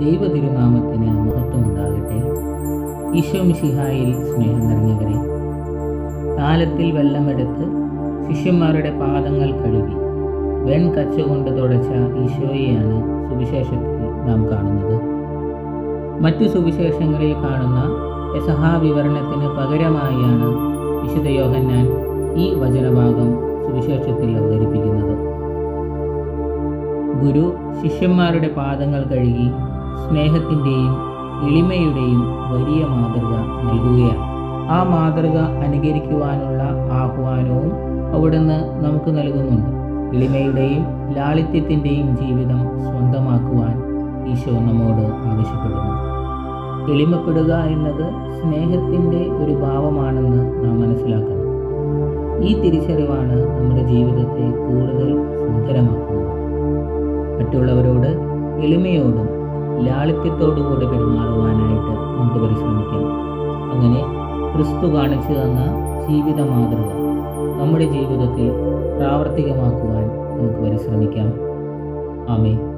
ദൈവ തിരുനാമത്തിന് മഹത്വമുണ്ടാകട്ടെ ഈശോ മിശിഹായിൽ സ്നേഹം നിറഞ്ഞവരെ താലത്തിൽ വെള്ളമെടുത്ത് ശിഷ്യന്മാരുടെ പാദങ്ങൾ കഴുകി വെൺ കച്ച കൊണ്ട് തുടച്ച ഈശോയെയാണ് സുവിശേഷത്തിൽ നാം കാണുന്നത് മറ്റു സുവിശേഷങ്ങളിൽ കാണുന്ന യസഹാവിവരണത്തിന് പകരമായാണ് വിശുദ്ധ യോഹന്നാൻ ഈ വചനഭാഗം സുവിശേഷത്തിൽ അവതരിപ്പിക്കുന്നത് ഗുരു ശിഷ്യന്മാരുടെ പാദങ്ങൾ കഴുകി സ്നേഹത്തിൻ്റെയും എളിമയുടെയും വലിയ മാതൃക നൽകുകയാണ് ആ മാതൃക അനുകരിക്കുവാനുള്ള ആഹ്വാനവും അവിടുന്ന് നമുക്ക് നൽകുന്നുണ്ട് എളിമയുടെയും ലാളിത്യത്തിൻ്റെയും ജീവിതം സ്വന്തമാക്കുവാൻ ഈശോ നമ്മോട് ആവശ്യപ്പെടുന്നു എളിമപ്പെടുക എന്നത് സ്നേഹത്തിൻ്റെ ഒരു ഭാവമാണെന്ന് നാം മനസ്സിലാക്കണം ഈ തിരിച്ചറിവാണ് നമ്മുടെ ജീവിതത്തെ കൂടുതൽ സുന്ദരമാക്കുന്നത് മറ്റുള്ളവരോട് എളിമയോടും ലാളിത്യത്തോടും കൂടെ പെരുമാറുവാനായിട്ട് നമുക്ക് പരിശ്രമിക്കാം അങ്ങനെ ക്രിസ്തു കാണിച്ചു തന്ന ജീവിത മാതൃക നമ്മുടെ ജീവിതത്തിൽ പ്രാവർത്തികമാക്കുവാൻ നമുക്ക് പരിശ്രമിക്കാം ആമേ